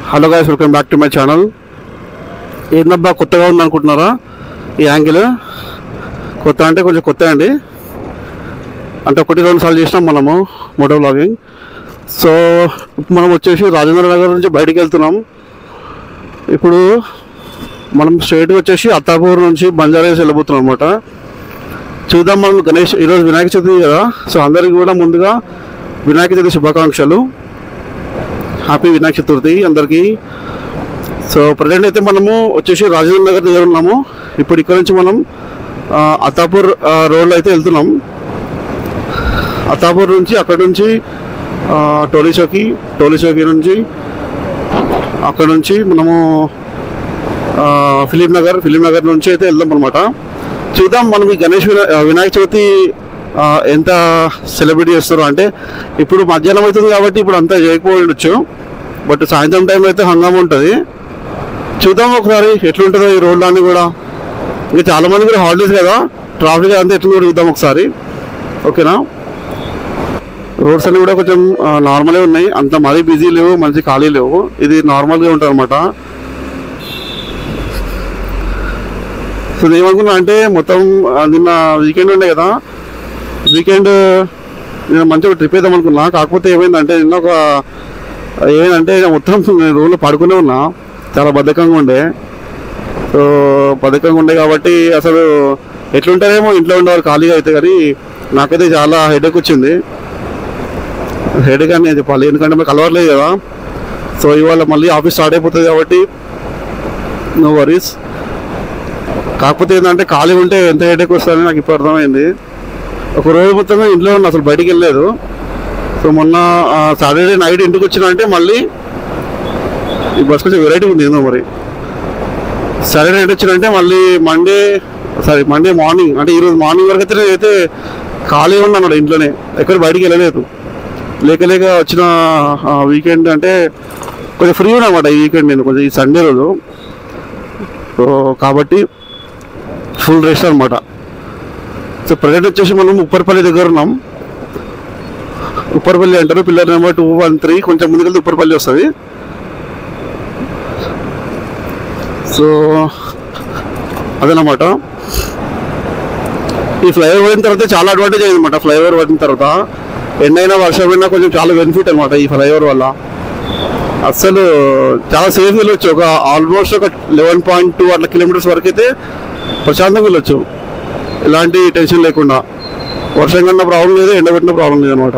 hello guys welcome back to my channel ఏందబ్బా కొత్తగా ఉంది అనుకుంటున్నారా ఈ యాంగిల్ కొత్త అంటే కొంచెం కొత్త అండి అంటే ఒకటి రెండు సార్లు చేసినాం మనము మోటో బ్లాగింగ్ సో ఇప్పుడు మనం వచ్చేసి రాజేంద్ర నగర్ నుంచి బయటికి వెళ్తున్నాం ఇప్పుడు మనం స్ట్రైట్గా వచ్చేసి అత్తాపూర్ నుంచి బంజారాస్ వెళ్ళబోతున్నాం అనమాట చూద్దాం మనం గణేష్ ఈరోజు వినాయక చవితి కదా సో అందరికీ కూడా ముందుగా వినాయక చవితి శుభాకాంక్షలు హ్యాపీ వినాయక చతుర్థి అందరికీ సో ప్రజెంట్ అయితే మనము వచ్చేసి రాజేంద్ర నగర్ దగ్గర ఉన్నాము ఇప్పుడు ఇక్కడ నుంచి మనం ఆ, అత్తాపూర్ ఆ, రోడ్లో అయితే వెళ్తున్నాం అత్తాపూర్ నుంచి అక్కడ నుంచి ఆ, టోలీ చౌకి టోలీ చౌకి నుంచి అక్కడ నుంచి మనము ఆ, ఫిలిం నగర్ ఫిలిం నగర్ నుంచి అయితే వెళ్దాం అనమాట చూద్దాం మనం ఈ గణేష్ వినా- ఆ, వినాయక చవితి ఆ, ఎంత సెలబ్రేట్ చేస్తారు అంటే ఇప్పుడు మధ్యాహ్నం అవుతుంది కాబట్టి ఇప్పుడు అంతా చేయకపోయి ఉండొచ్చు బట్ సాయంత్రం టైంలో అయితే హంగామా ఉంటుంది చూద్దాం ఒకసారి ఎట్లుంటుందో ఈ రోడ్లు అన్నీ కూడా ఇంకా చాలా మంది కూడా హాలిడేస్ కదా ట్రాఫిక్ అంతా ఎట్లా కూడా చూద్దాం ఒకసారి ఓకేనా రోడ్స్ అన్ని కూడా కొంచెం నార్మలే ఉన్నాయి అంత మరీ బిజీ లేవు మంచి ఖాళీ లేవు ఇది నార్మల్గా ఉంటుంది అనమాట సో నేను ఏమనుకున్నా అంటే మొత్తం ఆ, నిన్న వీకెండ్ ఉండే కదా వీకెండ్ నేను మంచిగా ట్రిప్ వేద్దాం అనుకున్నా కాకపోతే ఏమైందంటే నిన్న ఒక ఏమైందంటే ఇక మొత్తం నేను రూమ్లో పడుకునే ఉన్నా చాలా బద్ధకంగా ఉండే సో బద్ధకంగా ఉండే కాబట్టి అసలు ఎట్లుంటారేమో ఇంట్లో ఉండేవారు ఖాళీగా అయితే కానీ నాకైతే చాలా హెడేక్ వచ్చింది హెడేక్ అని నేను చెప్పాలి ఎందుకంటే మాకు అలవాట్లేదు కదా సో ఇవాళ మళ్ళీ ఆఫీస్ స్టార్ట్ అయిపోతుంది కాబట్టి నో వరీస్ కాకపోతే ఏంటంటే ఖాళీ ఉంటే ఎంత హెడేక్ వస్తుందని నాకు ఇప్పుడు అర్థమైంది ఒక రోజు మొత్తంగా ఇంట్లో ఉన్నా అసలు బయటికి వెళ్ళలేదు సో మొన్న సాటర్డే నైట్ ఇంటికి వచ్చిన అంటే మళ్ళీ ఈ బస్ కొంచెం వెరైటీ ఉంది ఏందో మరి సాటర్డే నైట్ వచ్చినంటే మళ్ళీ మండే సారీ మండే మార్నింగ్ అంటే ఈరోజు మార్నింగ్ వరకు అయితే నేనైతే ఖాళీ ఉన్నాను ఇంట్లోనే ఎక్కడ బయటికి వెళ్ళలేదు లేక లేక వచ్చిన వీకెండ్ అంటే కొంచెం ఫ్రీ ఉన్నమాట ఈ వీకెండ్ నేను కొంచెం ఈ సండే రోజు సో కాబట్టి ఫుల్ రెస్ట్ అనమాట సో ప్రజెంట్ వచ్చేసి మనం ఉప్పర్పల్లి దగ్గర ఉన్నాం ఉప్పర్పల్లి అంటారు pillar number two one three కొంచెం ముందుకెళ్తే ఉప్పర్పల్లి వస్తుంది సో అదనమాట ఈ ఫ్లైఓవర్ అయిన తర్వాత చాలా అడ్వాంటేజ్ అయింది అనమాట ఫ్లైఓవర్ పడిన తర్వాత ఎండైనా వర్షం అయినా కొంచెం చాలా బెనిఫిట్ అనమాట ఈ ఫ్లైఓవర్ వల్ల అసలు చాలా సేఫ్ వెళ్ళొచ్చు ఒక ఆల్మోస్ట్ ఒక లెవెన్ పాయింట్ టూ అట్లా కిలోమీటర్స్ వరకు అయితే ప్రశాంతంగా వెళ్ళొచ్చు ఎలాంటి టెన్షన్ లేకుండా వర్షం కన్నా ప్రాబ్లం లేదు ఎండ పెట్టిన ప్రాబ్లం లేదు అనమాట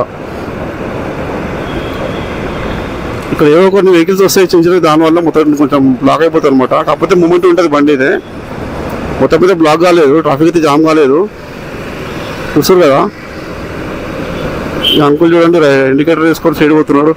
ఇక్కడ ఏవో కొన్ని వెహికల్స్ వస్తాయి చిన్న చిన్న దానివల్ల మొత్తం కొంచెం బ్లాక్ అయిపోతుంది అనమాట కాకపోతే మూమెంట్ ఉంటుంది బండి అయితే మొత్తం మీద బ్లాక్ కాలేదు ట్రాఫిక్ అయితే జామ్ కాలేదు చూస్తారు కదా ఈ అంకుల్ చూడండి ఇండికేటర్ వేసుకొని సైడ్ పోతున్నాడు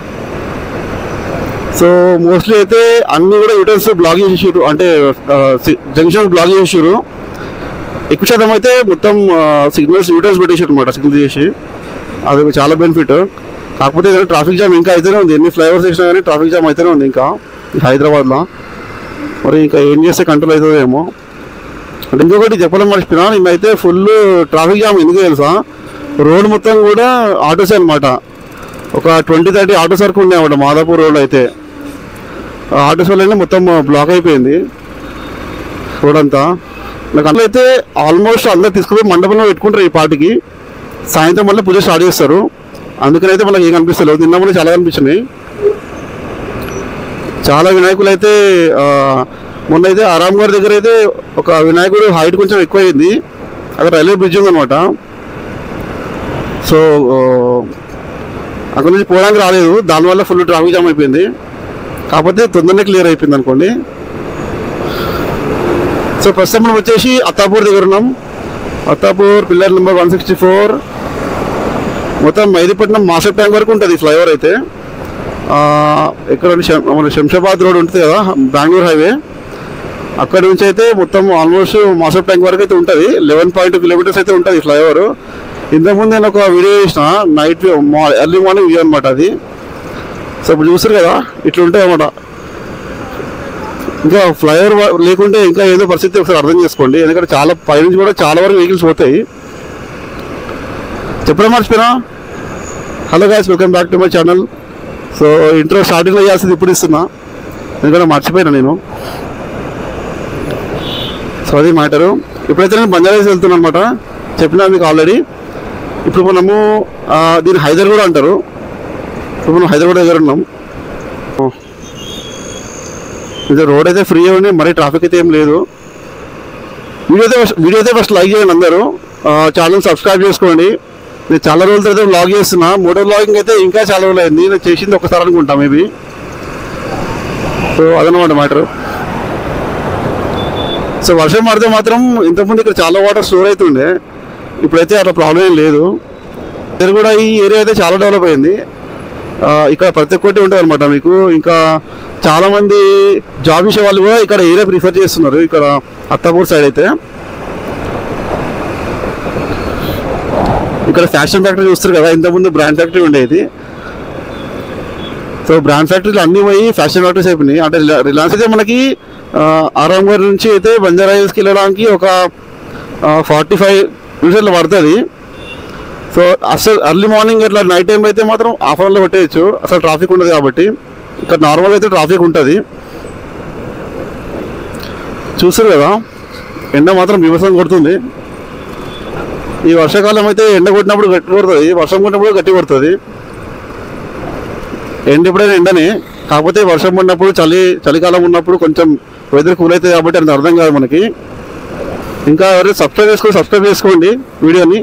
సో మోస్ట్లీ అయితే అన్ని కూడా యూటర్న్స్ బ్లాక్ చేసేసారు అంటే జంక్షన్ బ్లాక్ చేసారు ఎక్కువ శాతం అయితే మొత్తం సిగ్నల్స్ యూటర్న్స్ పెట్టేసారు అనమాట సిగ్నల్ చేసి అది ఒక చాలా బెనిఫిట్ కాకపోతే ట్రాఫిక్ జామ్ ఇంకా అయితేనే ఉంది ఎన్ని ఫ్లైఓవర్స్ వేసినా కానీ ట్రాఫిక్ జామ్ అయితేనే ఉంది ఇంకా ఈ హైదరాబాద్లో మరి ఇంకా ఏం చేస్తే కంట్రోల్ అవుతుందేమో అంటే ఇంకొకటి చెప్పడం మర్చిపోయినా నిన్నైతే ఫుల్ ట్రాఫిక్ జామ్ ఎందుకు తెలుసా రోడ్ మొత్తం కూడా ఆటోస్ అనమాట ఒక ట్వంటీ థర్టీ ఆటోస్ వరకు ఉన్నాయి అన్నమాట మాదాపూర్ రోడ్ అయితే ఆ ఆటోస్ వల్లనే మొత్తం బ్లాక్ అయిపోయింది రోడ్ అంతా నాకు అందులో అయితే ఆల్మోస్ట్ అందరు తీసుకుపోయి మండపంలో పెట్టుకుంటారు ఈ పాటికి సాయంత్రం మళ్ళీ పూజ స్టార్ట్ చేస్తారు అందుకని అయితే మనకి ఏం కనిపిస్తలేదు నిన్న కూడా చాలా కనిపించినాయి చాలా వినాయకులు అయితే ఆ, మొన్న అయితే ఆరామ్ గారి దగ్గర అయితే ఒక వినాయకుడు హైట్ కొంచెం ఎక్కువ అయింది అక్కడ రైల్వే బ్రిడ్జ్ ఉందన్నమాట సో ఆ, అక్కడ నుంచి పోవడానికి రాలేదు దానివల్ల ఫుల్ ట్రాఫిక్ జామ్ అయిపోయింది కాకపోతే తొందరనే క్లియర్ అయిపోయింది అనుకోండి సో ప్రస్తుతం మనం వచ్చేసి అత్తాపూర్ దగ్గర ఉన్నాం Attapur pillar number one sixty four మొత్తం మైదీపట్నం మాస్టర్ ట్యాంక్ వరకు ఉంటుంది ఈ ఫ్లైఓవర్ అయితే ఆ, ఇక్కడ నుంచి శం- మన శంషాబాద్ రోడ్ ఉంటుంది కదా బెంగళూరు హైవే అక్కడ నుంచి అయితే మొత్తం ఆల్మోస్ట్ మాస్టర్ ట్యాంక్ వరకు అయితే ఉంటుంది లెవెన్ పాయింట్ కిలోమీటర్స్ అయితే ఉంటుంది ఈ ఫ్లైఓవర్ ఇంతకుముందు నేను ఒక వీడియో చేసిన night view early morning view అనమాట అది సో ఇప్పుడు చూస్తారు కదా ఇట్లా ఉంటాయి అన్నమాట ఇంకా ఫ్లైఓవర్ వ- లేకుంటే ఇంకా ఏదో పరిస్థితి ఒకసారి అర్థం చేసుకోండి ఎందుకంటే చాలా పైనుంచి కూడా చాలా వరకు వెహికల్స్ పోతాయి చెప్పడం మర్చిపోయినా hello guys welcome back to my channel so intro స్టార్టింగ్లో చేయాల్సింది ఇప్పుడు ఇస్తున్నా ఎందుకంటే మర్చిపోయినా నేను సో అది మ్యాటరు ఇప్పుడైతే నేను బంజారాస్ వెళ్తున్నాను అనమాట చెప్పినా మీకు ఆల్రెడీ ఇప్పుడు మనము ఆ, దీన్ని హైదర్ కూడా అంటారు ఇప్పుడు మనం హైదరాబాద్ దగ్గర ఉన్నాం ఇది రోడ్ అయితే ఫ్రీ ఉంది మరీ ట్రాఫిక్ అయితే ఏం లేదు వీడియో అయితే ఫస్ట్- వీడియో అయితే ఫస్ట్ లైక్ చేయండి అందరూ ఛానల్ సబ్స్క్రైబ్ చేసుకోండి నేను చాలా రోజుల తర్వాత బ్లాగ్ చేస్తున్నా మోటో బ్లాగింగ్ అయితే ఇంకా చాలా రోజులు అయింది నేను చేసింది ఒకసారి అనుకుంటా మేబీ సో అదనమాట మ్యాటర్ సో వర్షం పడితే మాత్రం ఇంతకుముందు ఇక్కడ చాలా వాటర్ స్టోర్ అవుతుండే ఇప్పుడైతే అట్లా ప్రాబ్లం ఏం లేదు ఇక్కడ కూడా ఈ ఏరియా అయితే చాలా డెవలప్ అయింది ఆ, ఇక్కడ ప్రతి ఒక్కటి ఉంటుంది అనమాట మీకు ఇంకా చాలా మంది జాబ్ చేసే వాళ్ళు కూడా ఇక్కడ ఏరియా ప్రిఫర్ చేస్తున్నారు ఇక్కడ అత్తాపూర్ సైడ్ అయితే ఇక్కడ ఫ్యాషన్ ఫ్యాక్టరీ చూస్తారు కదా ఇంతకుముందు బ్రాండ్ ఫ్యాక్టరీ ఉండేది సో బ్రాండ్ ఫ్యాక్టరీలు అన్నీ పోయి ఫ్యాషన్ ఫ్యాక్టరీస్ అయిపోయినాయి అంటే రిలా- రిలయన్స్ అయితే మనకి ఆరాంగర్ నుంచి అయితే బంజారా హిల్స్కి వెళ్ళడానికి ఒక ఫార్టీ ఫైవ్ నిమిషాలు పడుతుంది సో అసలు ఎర్లీ మార్నింగ్ ఇట్లా నైట్ టైం అయితే మాత్రం హాఫ్ అవర్లో పెట్టేయచ్చు అసలు ట్రాఫిక్ ఉండదు కాబట్టి ఇక్కడ నార్మల్ అయితే ట్రాఫిక్ ఉంటుంది చూస్తారు కదా ఎండ మాత్రం బీభత్సం కొడుతుంది ఈ వర్షాకాలం అయితే ఎండ కొట్టినప్పుడు గట్టి కొడుతుంది వర్షం కొట్టినప్పుడు గట్టి కొడుతుంది ఎండ ఎప్పుడైనా ఎండనే కాకపోతే వర్షం పడినప్పుడు చలి చలికాలం ఉన్నప్పుడు కొంచెం వెదర్ కూల్ అవుతుంది కాబట్టి అది అర్థం కాదు మనకి ఇంకా ఎవరైనా సబ్స్క్రైబ్ చేసుకోండి సబ్స్క్రైబ్ చేసుకోండి వీడియోని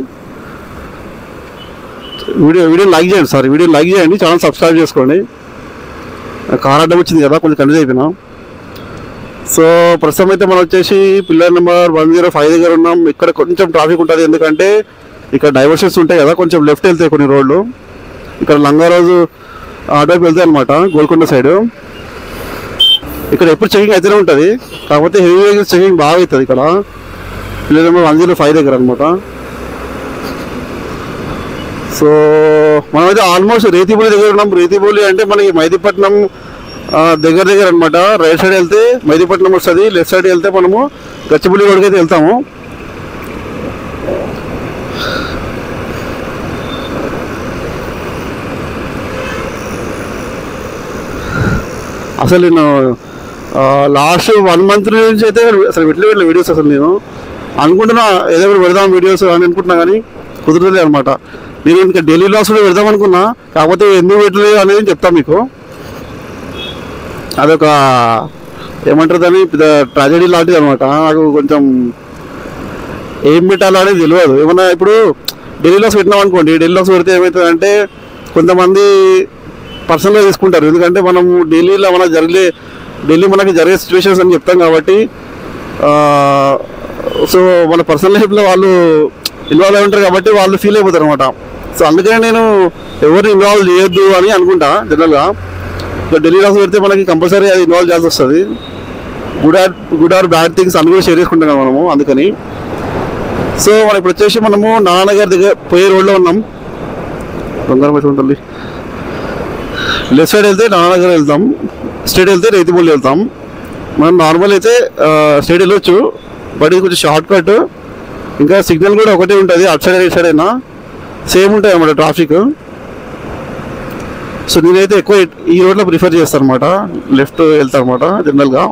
వీడియో వీడియో లైక్ చేయండి సారీ వీడియో లైక్ చేయండి ఛానల్ సబ్స్క్రైబ్ చేసుకోండి కార్ అడ్డం వచ్చింది కదా కొంచెం కన్ఫ్యూజ్ అయిపోయినా సో ప్రస్తుతం అయితే మనం వచ్చేసి pillar number one zero five దగ్గర ఉన్నాం ఇక్కడ కొంచెం ట్రాఫిక్ ఉంటుంది ఎందుకంటే ఇక్కడ డైవర్షన్స్ ఉంటాయి కదా కొంచెం లెఫ్ట్ వెళ్తాయి కొన్ని రోడ్లు ఇక్కడ లంగారోజు అటువైపు వెళ్తాయి అనమాట గోల్కొండ సైడ్ ఇక్కడ ఎప్పుడు చెకింగ్ అయితేనే ఉంటుంది కాకపోతే హెవీ వెహికల్స్ చెకింగ్ బాగా అవుతుంది ఇక్కడ pillar number one zero five దగ్గర అనమాట సో మనమైతే ఆల్మోస్ట్ రేతిబోలి దగ్గర ఉన్నాం రేతిబోలి అంటే మనకి మైదీపట్నం ఆ, దగ్గర దగ్గర అనమాట రైట్ సైడ్ వెళ్తే మైదీపట్నం వస్తుంది లెఫ్ట్ సైడ్ వెళ్తే మనము గచ్చిబుల్లి రోడ్కి అయితే వెళ్తాము అసలు నేను లాస్ట్ వన్ మంత్ నుంచి అయితే అసలు పెట్టలే పెట్టలే వీడియోస్ అసలు నేను అనుకుంటున్నా ఏదో ఒకటి పెడదాం వీడియోస్ అని అనుకుంటున్నా కానీ కుదరలేదు అనమాట నేను ఇంకా డైలీ లాస్ కూడా పెడదాం అనుకున్నా కాకపోతే ఎందుకు పెట్టలేదు అనేది చెప్తాను మీకు అదొక ఏమంటారు దాన్ని పెద్ద ట్రాజడీ లాంటిది అనమాట నాకు కొంచెం ఏం పెట్టాలో అనేది తెలియదు ఏమన్నా ఇప్పుడు ఢిల్లీ లాస్ పెట్టినాం అనుకోండి ఢిల్లీ లాస్ పెడితే ఏమవుతుందంటే కొంతమంది పర్సనల్గా తీసుకుంటారు ఎందుకంటే మనం ఢిల్లీలో మన జరిగే ఢిల్లీ మనకి జరిగే సిచ్యువేషన్స్ అని చెప్తాం కాబట్టి సో మన పర్సనల్ లైఫ్లో వాళ్ళు ఇన్వాల్వ్ అయి ఉంటారు కాబట్టి వాళ్ళు ఫీల్ అయిపోతారు అనమాట సో అందుకనే నేను ఎవరిని ఇన్వాల్వ్ చేయొద్దు అని అనుకుంటా జనరల్గా ఇక ఢిల్లీ లాస్ పెడితే మనకి కంపల్సరీ అది ఇన్వాల్వ్ చేయాల్సి వస్తుంది good or good or bad things అన్ని కూడా షేర్ చేసుకుంటాం కదా మనము అందుకని సో మనం ఇప్పుడు వచ్చేసి మనము నాన్నగారి దగ్గర పోయే రోడ్లో ఉన్నాం బంగారం అయితే ఉంటుంది లెఫ్ట్ సైడ్ వెళ్తే నాన్నగారు వెళ్తాం స్ట్రైట్ వెళ్తే రైతుబుల్లి వెళ్తాం మనం నార్మల్ అయితే స్ట్రైట్ వెళ్ళొచ్చు బట్ ఇది కొంచెం షార్ట్ కట్ ఇంకా సిగ్నల్ కూడా ఒకటే ఉంటుంది అటు సైడ్ ఇటు సైడ్ అయినా సేమ్ ఉంటాయి అన్నమాట ట్రాఫిక్ సో నేనైతే ఎక్కువ ఇట్- ఈ రోడ్లో ప్రిఫర్ చేస్తాను అనమాట లెఫ్ట్ వెళ్తాను అనమాట జనరల్గా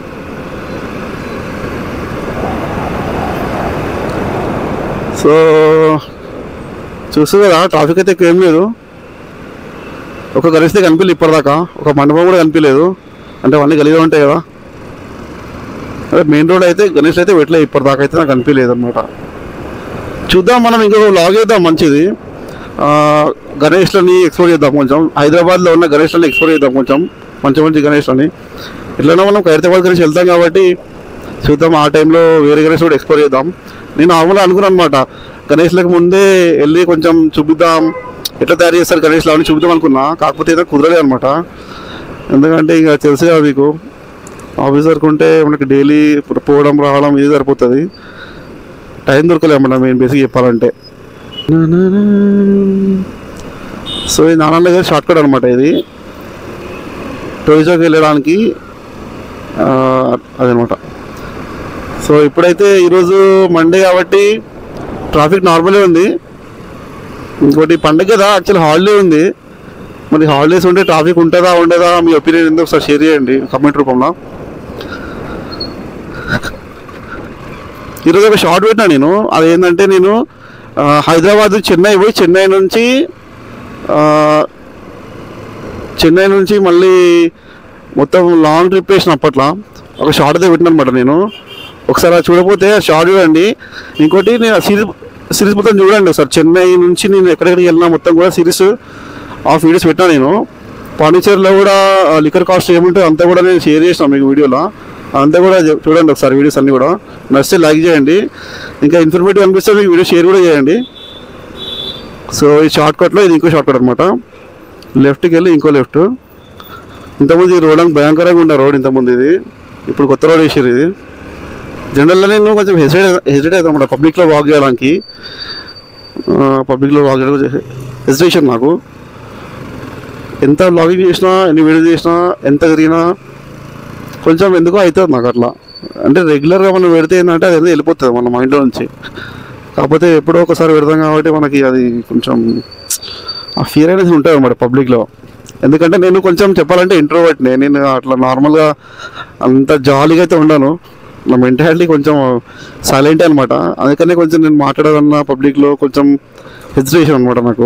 సో చూస్తుంది కదా ట్రాఫిక్ అయితే ఎక్కువ ఏం లేదు ఒక గణేష్ కనిపించలేదు ఇప్పటిదాకా ఒక మండపం కూడా కనిపించలేదు అంటే అవన్నీ గలీగా ఉంటాయి కదా అదే మెయిన్ రోడ్ అయితే గణేష్ అయితే పెట్టలేదు ఇప్పటిదాకా అయితే నాకు కనిపించలేదు అనమాట చూద్దాం మనం ఇంకొక లాగ్ చేద్దాం మంచిది ఆ, గణేష్లని ఎక్స్ప్లోర్ చేద్దాం కొంచెం హైదరాబాద్లో ఉన్న గణేష్లని ఎక్స్ప్లోర్ చేద్దాం కొంచెం మంచి మంచి గణేష్లని ఎట్లైనా మనం ఖైరతాబాద్ గణేష్ వెళ్తాం కాబట్టి చూద్దాం ఆ టైంలో వేరే గణేష్ కూడా ఎక్స్ప్లోర్ చేద్దాం నేను నార్మల్గా అనుకున్నాను అనమాట గణేష్లకు ముందే వెళ్ళి కొంచెం చూపిద్దాం ఎట్లా తయారు చేస్తారు గణేష్లు అవన్నీ చూపిద్దాం అనుకున్నా కాకపోతే ఏదో కుదరలేదు అనమాట ఎందుకంటే ఇక తెలుసు కదా మీకు ఆఫీస్ వర్క్ ఉంటే మనకి డైలీ పోవడం రావడం ఇది సరిపోతుంది టైం దొరకలేదు అన్నమాట మెయిన్ బేసిక్ చెప్పాలంటే సో ఇది నాన్న దగ్గర షార్ట్ కట్ అనమాట ఇది టోయిజోకి వెళ్ళడానికి ఆ, అదనమాట సో ఇప్పుడైతే ఈరోజు మండే కాబట్టి ట్రాఫిక్ నార్మలే ఉంది ఇంకోటి పండగ కదా యాక్చువల్ హాలిడే ఉంది మరి హాలిడేస్ ఉంటే ట్రాఫిక్ ఉంటుందా ఉండదా మీ ఒపీనియన్ ఏందో ఒకసారి షేర్ చేయండి కమెంట్ రూపంలో ఈరోజు ఒక షార్ట్ పెట్టినా నేను అదేంటంటే నేను ఆ, హైదరాబాద్ చెన్నై పోయి చెన్నై నుంచి ఆ, చెన్నై నుంచి మళ్ళీ మొత్తం లాంగ్ ట్రిప్ వేసిన అప్పట్లో ఒక షార్ట్ అయితే పెట్టిన అనమాట నేను ఒకసారి అది చూడకపోతే ఆ షార్ట్ చూడండి ఇంకోటి నేను సిరీస్ సిరీస్ మొత్తం చూడండి ఒకసారి చెన్నై నుంచి నేను ఎక్కడెక్కడికి వెళ్ళినా మొత్తం కూడా సిరీస్ ఆ వీడియోస్ పెట్టాను నేను పాండిచేరిలో కూడా లిక్కర్ కాస్ట్ ఏముంటుందో అంతా కూడా నేను షేర్ చేసిన మీకు వీడియోలో అంతా కూడా చూ- చూడండి ఒకసారి వీడియోస్ అన్నీ కూడా నచ్చితే లైక్ చేయండి ఇంకా ఇన్ఫర్మేటివ్ అనిపిస్తే మీకు వీడియో షేర్ కూడా చేయండి సో ఈ షార్ట్ కట్లో ఇది ఇంకో షార్ట్ కట్ అనమాట లెఫ్ట్కి వెళ్ళి ఇంకో లెఫ్ట్ ఇంతకుముందు ఈ రోడ్ అంత భయంకరంగా ఉండే రోడ్ ఇంతకుముందు ఇది ఇప్పుడు కొత్త రోడ్ వేసారు ఇది జనరల్గా నేను కొంచెం హెసిటేట్ హెసిటేట్ అవుతాం అన్నమాట పబ్లిక్లో వాక్ చేయడానికి పబ్లిక్లో వాక్ చేయడానికి హెసిటేషన్ నాకు ఎంత బ్లాగింగ్ చేసినా ఎన్ని వీడియో చేసినా ఎంత తిరిగినా కొంచెం ఎందుకో అవుతుంది నాకు అట్లా అంటే రెగ్యులర్గా మనం పెడితే ఏంటంటే అది ఏదో వెళ్ళిపోతుంది మన మైండ్లో నుంచి కాకపోతే ఎప్పుడో ఒకసారి పెడతాం కాబట్టి మనకి అది కొంచెం ఆ ఫియర్ అనేది ఉంటుంది అన్నమాట పబ్లిక్లో ఎందుకంటే నేను కొంచెం చెప్పాలంటే ఇంట్రోవర్ట్ నేను అట్లా నార్మల్గా అంత జాలీగా అయితే ఉండను నా మెంటాలిటీ కొంచెం సైలెంట్ అనమాట అందుకనే కొంచెం నేను మాట్లాడాలన్నా పబ్లిక్లో కొంచెం హెజిటేషన్ అనమాట నాకు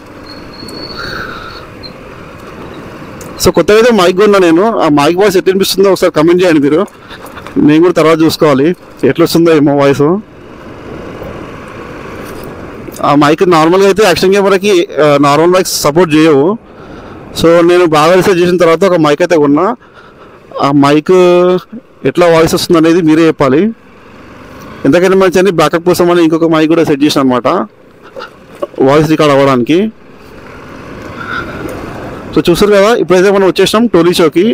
సో కొత్తగా అయితే మైక్ కొన్నా నేను ఆ మైక్ వాయిస్ ఎట్లా అనిపిస్తుందో ఒకసారి కమెంట్ చేయండి మీరు నేను కూడా తర్వాత చూసుకోవాలి ఎట్లా వస్తుందో ఏమో వాయిస్ ఆ మైక్ నార్మల్గా అయితే యాక్షన్ కెమెరాకి నార్మల్ మైక్స్ సపోర్ట్ చేయవు సో నేను బాగా రీసెర్చ్ చేసిన తర్వాత ఒక మైక్ అయితే కొన్నా ఆ మైక్ ఎట్లా వాయిస్ వస్తుంది అనేది మీరే చెప్పాలి ఎంతకైనా మంచి అని బ్యాకప్ కోసం అని ఇంకొక మైక్ కూడా సెట్ చేసిన అనమాట వాయిస్ రికార్డ్ అవ్వడానికి సో చూసారు కదా ఇప్పుడైతే మనం వచ్చేసాం టోలీ చౌకి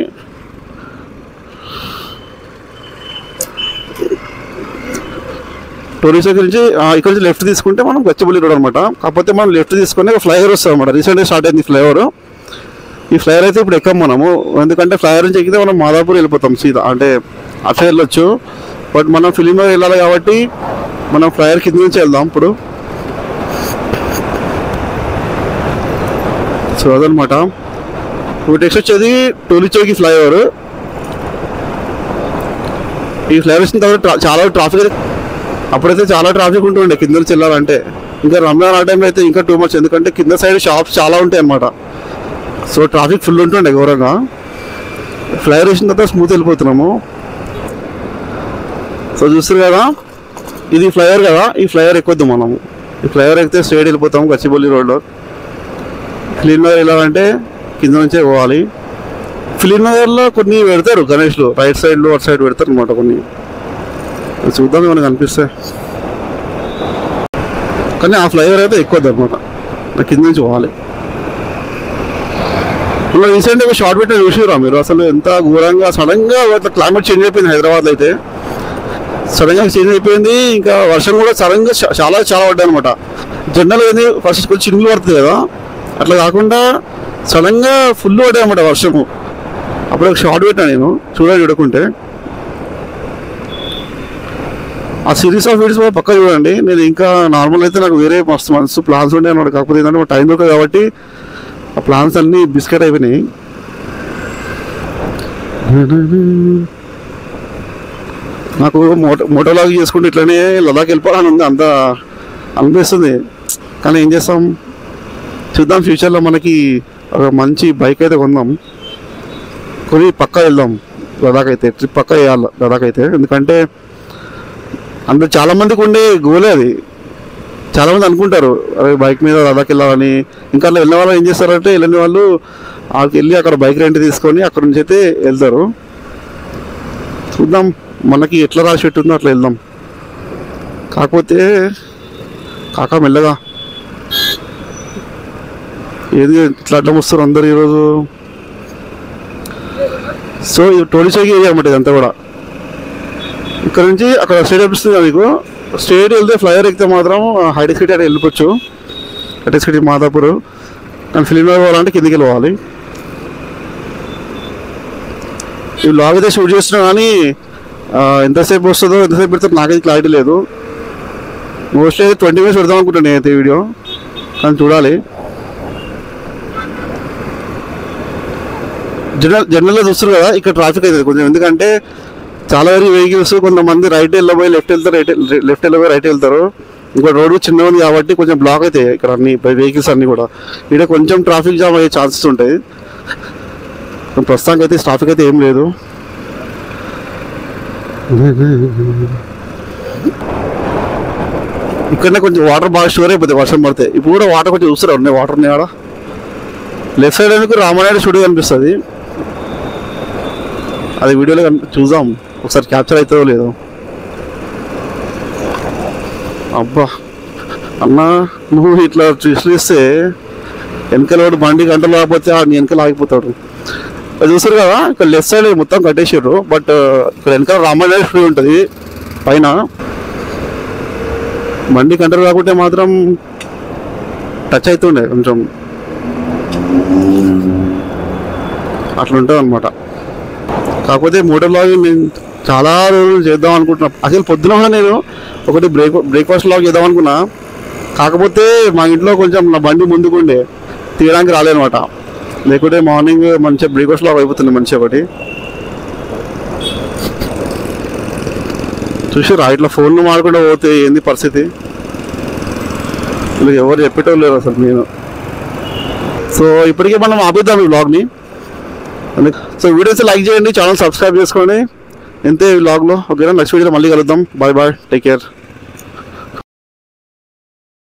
టోలీ చౌక్ నుంచి ఆ, ఇక్కడ నుంచి లెఫ్ట్ తీసుకుంటే మనం గచ్చిబౌలి రోడ్ అనమాట కాకపోతే మనం లెఫ్ట్ తీసుకుని ఒక ఫ్లైఓవర్ వస్తుంది అనమాట రీసెంట్గా స్టార్ట్ అయింది ఫ్లైఓవర్ ఈ ఫ్లైఓవర్ అయితే ఇప్పుడు ఎక్కం మనము ఎందుకంటే ఫ్లైఓవర్ నుంచి ఎక్కితే మనం మాదాపూర్ వెళ్ళిపోతాం సీదా అంటే అట్లా వెళ్ళొచ్చు బట్ మనం ఫిలింలో వెళ్ళాలి కాబట్టి మనం ఫ్లైఓవర్ కింద నుంచి వెళ్దాం ఇప్పుడు సో అదనమాట ఇప్పుడు నెక్స్ట్ వచ్చేది టోలీ చౌకి ఫ్లైఓవర్ ఈ ఫ్లైఓవర్ వచ్చిన తర్వాత ట్రా- చాలా ట్రాఫిక్ అయితే అప్పుడైతే చాలా ట్రాఫిక్ ఉంటుండే కింద నుంచి వెళ్ళాలంటే ఇంకా రంజాన్ ఆ టైంలో అయితే ఇంకా టూ మచ్ ఎందుకంటే కింద సైడ్ షాప్స్ చాలా ఉంటాయి అన్నమాట సో ట్రాఫిక్ ఫుల్ ఉంటుండే ఘోరంగా ఫ్లైఓవర్ వచ్చిన తర్వాత స్మూత్ వెళ్ళిపోతున్నాము సో చూస్తారు కదా ఇది ఫ్లైఓవర్ కదా ఈ ఫ్లైఓవర్ ఎక్కొద్దు మనము ఈ ఫ్లైఓవర్ ఎక్కితే స్ట్రేట్ వెళ్ళిపోతాము గచ్చిబౌలి రోడ్లో ఫిలిం నగర్ వెళ్ళాలంటే కింద నుంచే పోవాలి ఫిలిం నగర్లో కొన్ని పెడతారు గణేష్లు రైట్ సైడ్లో అటు సైడ్ పెడతారు అనమాట కొన్ని అది చూద్దాం ఏమైనా కనిపిస్తే కానీ ఆ ఫ్లైఓవర్ అయితే ఎక్కువ అనమాట కింద నుంచి పోవాలి మళ్ళీ రీసెంట్గా షార్ట్ పెట్టిన చూసిరా మీరు అసలు ఎంత ఘోరంగా సడన్గా అట్లా క్లైమేట్ చేంజ్ అయిపోయింది హైదరాబాద్లో అయితే సడన్గా చేంజ్ అయిపోయింది ఇంకా వర్షం కూడా సడన్గా చా- చాలా చాలా పడ్డాయి అనమాట జనరల్ ఏంది ఫస్ట్ కొంచెం చినుకులు పడుతుంది కదా అట్లా కాకుండా సడన్గా ఫుల్ పడ్డాయి అనమాట వర్షము అప్పుడు ఒక షార్ట్ పెట్టాను నేను చూడాలి చూడకుంటే ఆ సిరీస్ ఆఫ్ వీడియోస్ పక్క చూడండి నేను ఇంకా నార్మల్ అయితే నాకు వేరే మస్తు మనసు ప్లాన్స్ ఉండే అనమాట కాకపోతే ఏంటంటే టైం దొరకదు కాబట్టి ఆ ప్లాన్స్ అన్నీ బిస్కెట్ అయిపోయినాయి నాకు మోటో మోటోలాగ్ చేసుకుంటే ఇట్లనే లదాఖ్ వెళ్ళిపోవాలని ఉంది అంత అనిపిస్తుంది కానీ ఏం చేస్తాం చూద్దాం ఫ్యూచర్లో మనకి ఒక మంచి బైక్ అయితే కొందాం కొని పక్కా వెళ్దాం లదాఖ్ అయితే ట్రిప్ పక్కా వేయాలి లదాఖ్ అయితే ఎందుకంటే అందరు చాలా మందికి ఉండే గోలే అది చాలా మంది అనుకుంటారు అరే బైక్ మీద లదాఖ్ వెళ్ళాలని ఇంకా అలా వెళ్ళిన వాళ్ళు ఏం చేస్తారంటే వెళ్ళని వాళ్ళు ఆడికి వెళ్ళి అక్కడ బైక్ రెంట్ తీసుకొని అక్కడ నుంచి అయితే వెళ్తారు చూద్దాం మనకి ఎట్లా రాసి పెట్టుందో అట్లా వెళ్దాం కాకపోతే కాక మెల్లగా ఏది ఇట్లా అడ్డం వస్తారు అందరు ఈరోజు సో ఇది టోలిసాగి ఏరియా అనమాట ఇదంతా కూడా ఇక్కడ నుంచి అక్కడ స్టేట్ అనిపిస్తుంది మీకు స్టేట్ వెళ్తే ఫ్లైఓవర్ ఎక్కితే మాత్రం హైటెక్ సిటీ అక్కడ వెళ్ళిపోవచ్చు హైటెక్ సిటీ మాదాపూర్ కానీ ఫిలిం నగర్ పోవాలంటే కిందికి వెళ్ళిపోవాలి ఈ లాగ్ అయితే షూట్ చేస్తున్నా కానీ ఆ, ఎంతసేపు వస్తుందో ఎంతసేపు పెడతారో నాకైతే క్లారిటీ లేదు మోస్ట్లీ అయితే ట్వంటీ మినిట్స్ పెడదాం అనుకుంటాను నేనైతే ఈ వీడియో కానీ చూడాలి జనరల్ జనరల్గా చూస్తారు కదా ఇక్కడ ట్రాఫిక్ అవుతుంది కొంచెం ఎందుకంటే చాలా వరకు వెహికల్స్ కొంతమంది రైట్ వెళ్ళబోయి లెఫ్ట్ వెళ్తారు రైట్ లెఫ్ట్ వెళ్ళబోయి రైట్ వెళ్తారు ఇంకో రోడ్డు చిన్నగా ఉంది కాబట్టి కొంచెం బ్లాక్ అవుతాయి ఇక్కడ అన్ని వెహికల్స్ అన్ని కూడా ఇక్కడ కొంచెం ట్రాఫిక్ జామ్ అయ్యే ఛాన్సెస్ ఉంటాయి ప్రస్తుతానికి అయితే ట్రాఫిక్ అయితే ఏం లేదు ఇక్కడనే కొంచెం వాటర్ బాగా స్టోర్ అయిపోతాయి వర్షం పడితే ఇప్పుడు కూడా వాటర్ కొంచెం చూస్తారు ఉన్నాయి వాటర్ ఉన్నాయి ఆడ లెఫ్ట్ సైడ్ ఎందుకు రామానాయుడు స్టూడియో కనిపిస్తుంది అది వీడియోలో కనిపి చూద్దాం ఒకసారి క్యాప్చర్ అవుతుందో లేదో అబ్బా అన్న నువ్వు ఇట్లా చూస్తే వెనకాల వాడు బండి గంటలు లేకపోతే ఆ వెనకాల ఆగిపోతాడు అది చూస్తారు కదా ఇక్కడ లెఫ్ట్ సైడ్ మొత్తం కట్టేసారు బట్ ఇక్కడ వెనకాల రామానాయుడు స్టూడియో ఉంటుంది పైన బండి కంట్రోల్ కాకుంటే మాత్రం టచ్ అవుతుండే కొంచెం అట్లా ఉంటుంది అనమాట కాకపోతే మోటార్ లాగింగ్ నేను చాలా రోజులు చేద్దాం అనుకుంటున్నా అసలు పొద్దున కూడా నేను ఒకటి బ్రేక్ బ్రేక్ఫాస్ట్ లాగ్ చేద్దాం అనుకున్నా కాకపోతే మా ఇంట్లో కొంచెం నా బండి ముందుకుండే తీయడానికి రాలేనమాట లేకుంటే మార్నింగ్ మంచిగా బ్రేక్ఫాస్ట్ లాగ్ అయిపోతుంది మంచిగా ఒకటి చూసిరా ఇట్లా ఫోన్లు మాడకుండా పోతే ఏంది పరిస్థితి వీళ్ళకి ఎవరు చెప్పేటోళ్ళు లేరు అసలు నేను సో ఇప్పటికే మనం ఆపిద్దాం ఈ వ్లాగ్ని సో వీడియోస్ లైక్ చేయండి ఛానల్ సబ్స్క్రైబ్ చేసుకోండి ఇంతే ఈ వ్లాగ్లో ఓకేనా నెక్స్ట్ వీడియోలో మళ్ళీ కలుద్దాం బాయ్ బాయ్ టేక్ కేర్